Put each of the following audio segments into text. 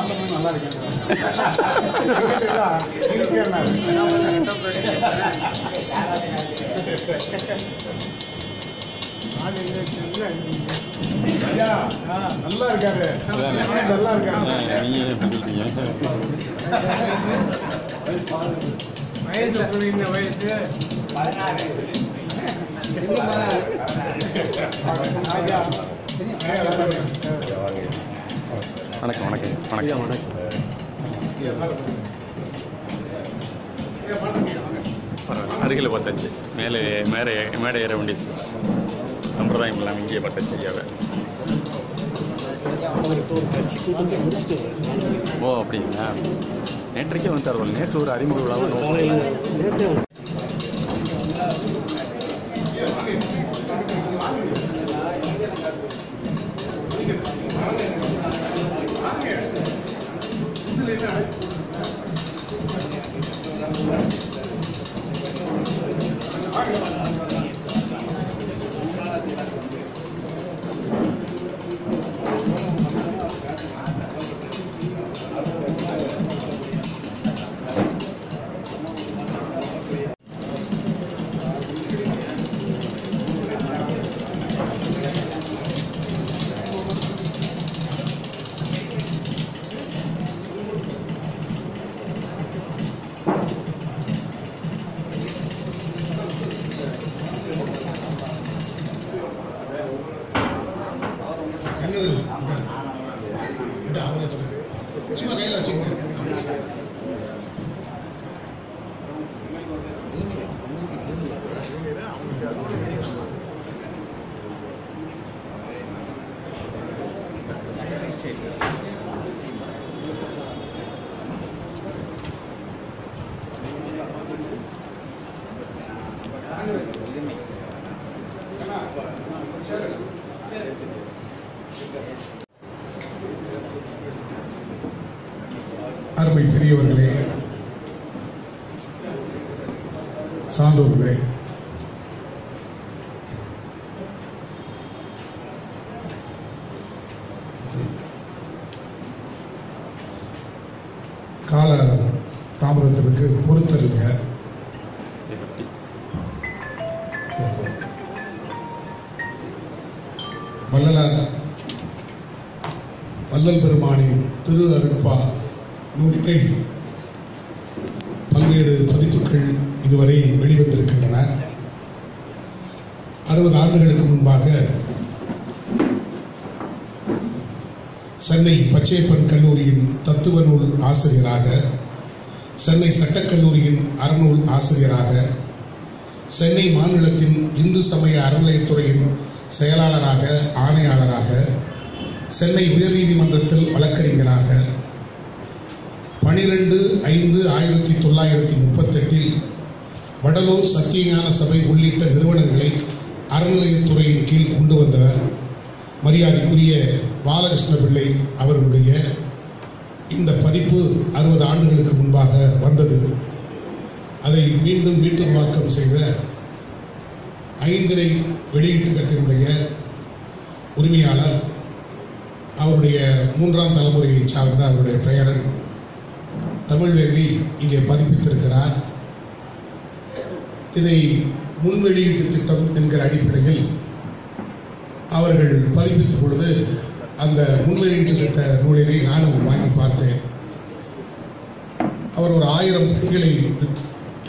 பார்த்தோம்னா நல்லா இருக்கேன் இருக்கேன் ஐயா நல்லா இருக்காரு நல்லா இருக்காரு நீங்க எப்படி சொல்றீங்க வயசு இந்த வயசு வணக்கம் வணக்கம் வணக்கம் வணக்கம் பரவாயில்ல அருகில் பார்த்தாச்சு மேலே மேலே மேடை ஏற வேண்டிய சம்பிரதாயம் இல்லாமல் இங்கேயே பார்த்தாச்சு ஐயாவை ஓ அப்படிங்களா நேற்றைக்கே வந்துட்டார் போல. நேற்று ஒரு அறிமுக விழாவும் என்னது இந்த இந்த அவரை வச்சுக்கோங்க. சும்மா கையில் வச்சுக்கோங்க அருமை பெரியவர்களே சான்றோர்களே கால தாமதத்திற்கு பொறுத்தருங்க எப்படி வள்ளலார் வள்ளல் பெருமானின் திரு அருட்பா நூலினை பல்வேறு பதிப்புகள் இதுவரை வெளிவந்திருக்கின்றன அறுபது ஆண்டுகளுக்கு முன்பாக சென்னை பச்சையப்பன் கல்லூரியின் தத்துவ நூல் ஆசிரியராக சென்னை சட்டக்கல்லூரியின் அறநூல் ஆசிரியராக சென்னை மாநிலத்தின் இந்து சமய அறநிலையத்துறையின் செயலாளராக ஆணையாளராக சென்னை உயர்நீதிமன்றத்தில் வழக்கறிஞராக பனிரெண்டு ஐந்து ஆயிரத்தி தொள்ளாயிரத்தி முப்பத்தெட்டில் வடலூர் சத்தியஞான சபை உள்ளிட்ட நிறுவனங்களை அறநிலையத்துறையின் கீழ் கொண்டு வந்தவர் மரியாதைக்குரிய பாலகிருஷ்ண பிள்ளை அவர்களுடைய இந்த பதிப்பு அறுபது ஆண்டுகளுக்கு முன்பாக வந்தது அதை மீண்டும் மீட்டுருவாக்கம் செய்த ஐந்திரை வெளியீட்டகத்தினுடைய உரிமையாளர் அவருடைய மூன்றாம் தலைமுறையை சார்ந்த அவருடைய பெயரன் தமிழ்வேலி இங்கே பதிப்பித்திருக்கிறார் இதை முன் வெளியீட்டு திட்டம் என்கிற அடிப்படையில் அவர்கள் பதிப்பித்த பொழுது அந்த முன் வெளியீட்டு திட்ட நூலினை நானும் வாங்கி பார்த்தேன் அவர் ஒரு ஆயிரம் படிகளை விற்று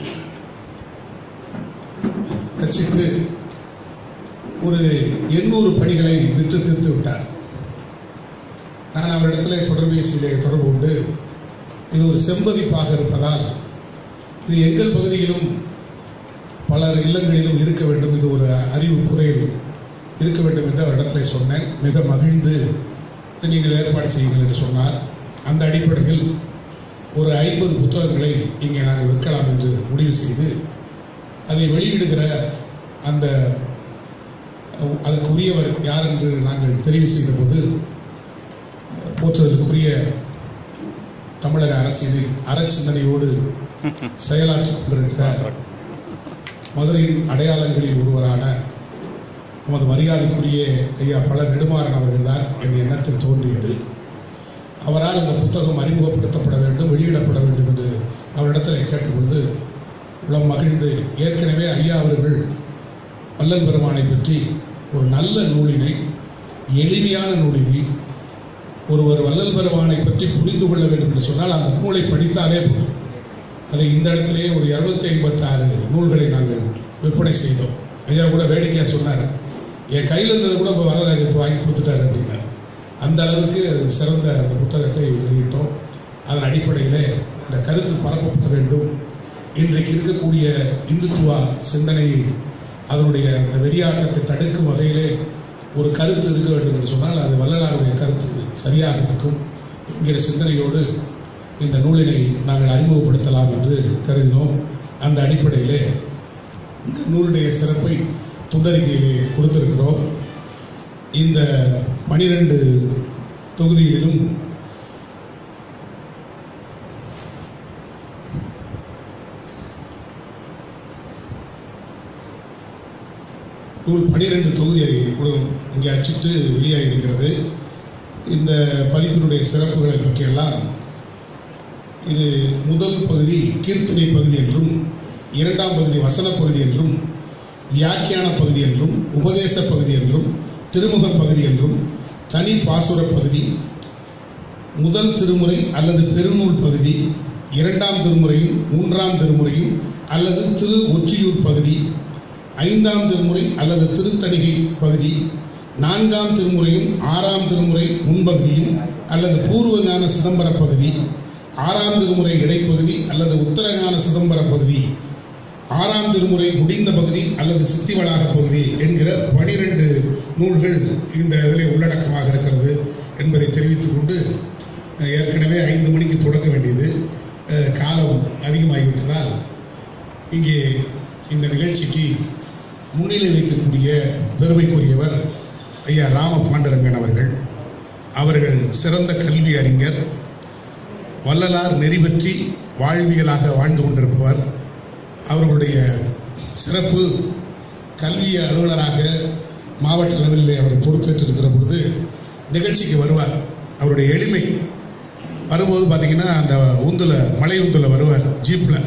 கட்சிக்கு ஒரு எண்ணூறு படிகளை விற்று தீர்த்து விட்டார் நான் அவரிடத்தில் தொடர்பேசியிலே தொடர்பு கொண்டு இது ஒரு செம்பதிப்பாக இருப்பதால் இது எங்கள் பகுதியிலும் பலர் இல்லங்களிலும் இருக்க வேண்டும் இது ஒரு அறிவு புதையல் இருக்க வேண்டும் என்று அவரிடத்தில் சொன்னேன் மிக மகிழ்ந்து நீங்கள் ஏற்பாடு செய்யுங்கள் என்று சொன்னார் அந்த அடிப்படையில் ஒரு ஐம்பது புத்தகங்களை இங்கே நாங்கள் விற்கலாம் என்று முடிவு செய்து அதை வெளியிடுகிற அந்த அஹ், அதற்கு உரியவர் யார் என்று நாங்கள் தெரிவு செய்தபோது அஹ், போற்றுதலுக்குரிய தமிழக அரசியலில் அறச்சிந்தனையோடு செயலாற்றிக் கொண்டிருக்கிற மதுரையின் அடையாளங்களில் ஒருவரான நமது மரியாதைக்குரிய ஐயா பல நெடுமாறன் அவர்கள்தான் என் எண்ணத்தில் தோன்றியது அவரால் இந்த புத்தகம் அறிமுகப்படுத்தப்பட வேண்டும் வெளியிடப்பட வேண்டும் என்று அவரிடத்தில் கேட்டபொழுது உளம் மகிழ்ந்து ஏற்கனவே ஐயா அவர்கள் வள்ளல் பெருமானை பற்றி ஒரு நல்ல நூலினை எளிமையான நூலினை ஒருவர் வள்ளல் பெருமானை பற்றி புரிந்து கொள்ள வேண்டும் என்று சொன்னால் அந்த நூலை படித்தாலே போதும் அதை இந்த இடத்திலேயே ஒரு இரநூத்தி ஐம்பத்தாறு நூல்களை நாங்கள் விற்பனை செய்தோம் ஐயா கூட வேடிக்கையாக சொன்னார் என் கையில் இருந்ததை கூட இப்போ வரதராஜருக்கு வாங்கி கொடுத்துட்டாரு அப்படின்னார் அந்த அளவுக்கு அது சிறந்த அந்த புத்தகத்தை வெளியிட்டோம் அதன் அடிப்படையிலே இந்த கருத்து பரப்பப்பட வேண்டும் இன்றைக்கு இருக்கக்கூடிய இந்துத்துவா சிந்தனையை அதனுடைய அந்த வெறியாட்டத்தை தடுக்கும் வகையிலே ஒரு கருத்து இருக்க வேண்டும் என்று சொன்னால் அது வள்ளலாருடைய கருத்து சரியாக இருக்கும் என்கிற சிந்தனையோடு இந்த நூலினை நாங்கள் அறிமுகப்படுத்தலாம் என்று கருதினோம் அந்த அடிப்படையிலே இந்த நூலுடைய சிறப்பை துண்டறிக்கையிலே கொடுத்திருக்கிறோம் இந்த பனிரெண்டு தொகுதிகளிலும் நூல் பனிரெண்டு தொகுதி கூட இங்கே அச்சிட்டு வெளியாகியிருக்கிறது இந்த பதிப்பினுடைய சிறப்புகளை பற்றியெல்லாம் இது முதல் பகுதி கீர்த்தனை பகுதி என்றும் இரண்டாம் பகுதி வசன பகுதி என்றும் வியாக்கியான பகுதி என்றும் உபதேச பகுதி என்றும் திருமுக பகுதி என்றும் தனி பாசுர பகுதி முதல் திருமுறை அல்லது பெருநூல் பகுதி இரண்டாம் திருமுறையும் மூன்றாம் திருமுறையும் அல்லது திரு ஒற்றியூர் பகுதி ஐந்தாம் திருமுறை அல்லது திருத்தணிகை பகுதி நான்காம் திருமுறையும் ஆறாம் திருமுறை முன்பகுதியும் அல்லது பூர்வகான சிதம்பர பகுதி ஆறாம் திருமுறை இடைப்பகுதி அல்லது உத்தரகான சிதம்பர பகுதி ஆறாம் திருமுறை முடிந்த பகுதி அல்லது சித்திவளாக பகுதி என்கிற பனிரெண்டு நூல்கள் இந்த இதில் உள்ளடக்கமாக இருக்கிறது என்பதை தெரிவித்துக் கொண்டு அஹ், ஏற்கனவே ஐந்து மணிக்கு தொடங்க வேண்டியது அஹ், காலம் அதிகமாகிவிட்டதால் இங்கே இந்த நிகழ்ச்சிக்கு முன்னிலை வைக்கக்கூடிய பெருமைக்குரியவர் ஐயா ராம பாண்டரங்கன் அவர்கள் அவர்கள் சிறந்த கல்வி அறிஞர் வள்ளலார் நெறி பற்றி வாழ்வியலாக வாழ்ந்து கொண்டிருப்பவர் அவர்களுடைய சிறப்பு கல்வி அலுவலராக மாவட்ட அளவில் அவர் பொறுப்பேற்றிருக்கிற பொழுது நிகழ்ச்சிக்கு வருவார் அவருடைய எளிமை வரும்போது பார்த்தீங்கன்னா அந்த ஊந்துல மலை ஊந்துல வருவார் ஜீப்பில்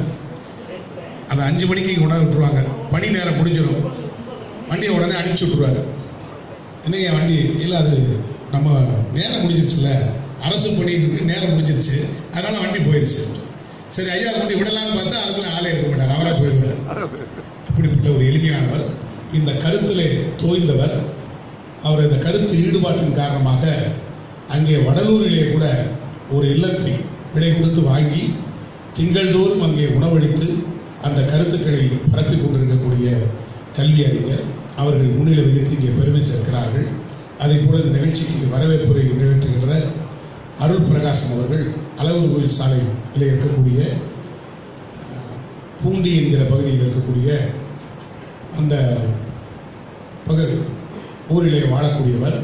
அதை அஞ்சு மணிக்கு கொண்டாந்து விட்டுருவாங்க பணி நேரம் முடிஞ்சிடும் வண்டியை உடனே அனுப்பிச்சி விட்ருவாரு என்னையா வண்டி இல்லை அது நம்ம நேரம் முடிஞ்சிருச்சுல்ல அரசு பணிக்கு நேரம் முடிஞ்சிருச்சு அதனால வண்டி போயிடுச்சு சரி ஐயா கொண்டு விடலாம்னு பார்த்தா அதுக்குள்ள ஆளே இருக்க மாட்டார் அவரா போயிடுவார் அப்படிப்பட்ட ஒரு எளிமையானவர் இந்த கருத்திலே தோய்ந்தவர் அவர் இந்த கருத்து ஈடுபாட்டின் காரணமாக அங்கே வடலூரிலே கூட ஒரு இல்லத்தை விலை கொடுத்து வாங்கி திங்கள்தோறும் அங்கே உணவளித்து அந்த கருத்துக்களை பரப்பிக் கொண்டிருக்கக்கூடிய கல்வி அறிஞர் அவர்கள் முன்னிலை வைத்து இங்கே பெருமை சேர்க்கிறார்கள் அதை போல இந்த நிகழ்ச்சிக்கு வரவேற்புரை நிகழ்த்துகின்ற அருள் பிரகாசம் அவர்கள் அளவு கோயில் சாலையில் இருக்கக்கூடிய அஹ், பூண்டி என்கிற பகுதியில் இருக்கக்கூடிய அந்த பகுதி ஊரிலே வாழக்கூடியவர்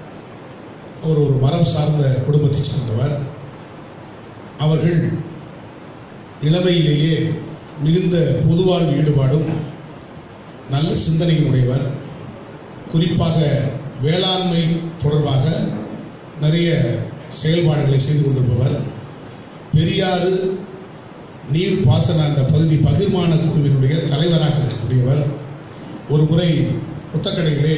அவர் ஒரு மரம் சார்ந்த குடும்பத்தைச் சேர்ந்தவர் அவர்கள் இளமையிலேயே மிகுந்த பொதுவாழ்வு ஈடுபாடும் நல்ல சிந்தனையும் உடையவர் குறிப்பாக வேளாண்மை தொடர்பாக நிறைய செயல்பாடுகளை செய்து கொண்டிருப்பவர் பெரியாறு நீர் பாசன அந்த பகுதி பகிர்மான குழுவினுடைய தலைவராக இருக்கக்கூடியவர் ஒரு முறை புத்தக்கடையிலே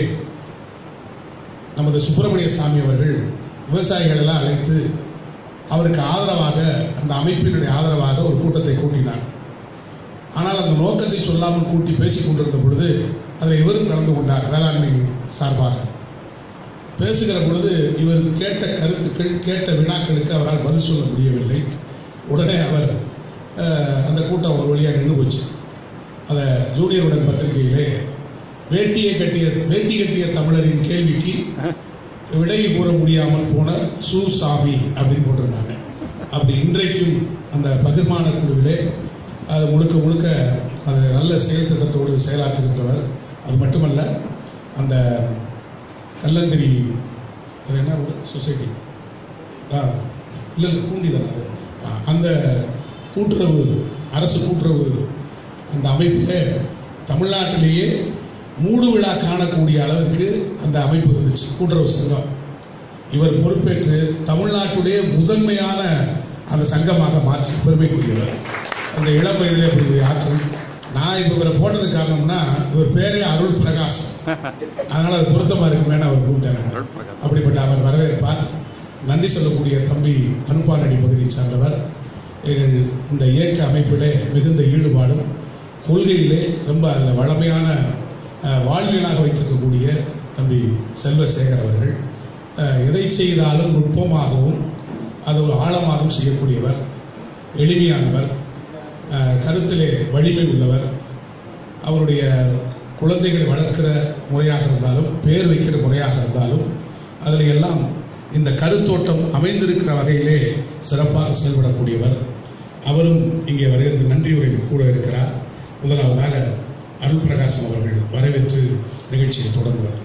நமது சுப்பிரமணிய சாமி அவர்கள் விவசாயிகள் எல்லாம் அழைத்து அவருக்கு ஆதரவாக அந்த அமைப்பினுடைய ஆதரவாக ஒரு கூட்டத்தை கூட்டினார் ஆனால் அந்த நோக்கத்தை சொல்லாமல் கூட்டி பேசிக் கொண்டிருந்த பொழுது அதில் இவரும் கலந்து கொண்டார் வேளாண்மை சார்பாக பேசுகிற பொழுது இவர் கேட்ட கருத்துக்கள் கேட்ட வினாக்களுக்கு அவரால் பதில் சொல்ல முடியவில்லை உடனே அவர் அஹ், அந்த கூட்டம் ஒரு வழியாக நின்று போச்சு அதை ஜூனியருடன் பத்திரிகையிலே வேட்டியை கட்டிய வேட்டி கட்டிய தமிழரின் கேள்விக்கு விடை கூற முடியாமல் போன சு சாமி அப்படின்னு போட்டிருந்தாங்க அப்படி இன்றைக்கும் அந்த பகிர்மான குழுவிலே அது முழுக்க முழுக்க அது நல்ல செயல் திட்டத்தோடு செயலாற்றுகின்றவர் அது மட்டுமல்ல அந்த கல்லந்திரி அது என்ன ஒரு சொசைட்டி ஆ இல்லை இல்லை பூண்டி தான் அது ஆ, அந்த கூட்டுறவு அரசு கூட்டுறவு அந்த அமைப்பில் தமிழ்நாட்டிலேயே மூடு விழா காணக்கூடிய அளவுக்கு அந்த அமைப்பு இருந்துச்சு கூட்டுறவு சங்கம் இவர் பொறுப்பேற்று தமிழ்நாட்டுடைய முதன்மையான அந்த சங்கமாக மாற்றி பெருமைக்குரியவர் அந்த இளம் வயதிலே இருக்கக்கூடிய ஆற்றல் நான் இப்போ இவரை போட்டதுக்கு காரணம்னா இவர் பேரே அருள் பிரகாஷ் அதனால அது பொருத்தமா இருக்குமேனு அவர் கூப்பிட்டாங்க அருள் பிரகாஷ். அப்படிப்பட்ட அவர் வரவேற்பார் நன்றி சொல்லக்கூடிய தம்பி அனுப்பானடி பகுதியை சார்ந்தவர் எங்கள் இந்த இயக்க அமைப்பிலே மிகுந்த ஈடுபாடும் கொள்கையிலே ரொம்ப அதில் வளமையான அஹ், வாழ்வியலாக வைத்திருக்கக்கூடிய தம்பி செல்வசேகர் அவர்கள் அஹ், எதை செய்தாலும் நுட்பமாகவும் அது ஒரு ஆழமாகவும் செய்யக்கூடியவர் எளிமையானவர் அஹ், கருத்திலே வலிமை உள்ளவர் அவருடைய குழந்தைகளை வளர்க்கிற முறையாக இருந்தாலும் பேர் வைக்கிற முறையாக இருந்தாலும் அதில் எல்லாம் இந்த கருத்தோட்டம் அமைந்திருக்கிற வகையிலே சிறப்பாக செயல்படக்கூடியவர் அவரும் இங்கே வருகிறது நன்றி உரை கூட இருக்கிறார் முதலாவதாக அருள் பிரகாசம் அவர்கள் வரவேற்று நிகழ்ச்சியை தொடங்குவார்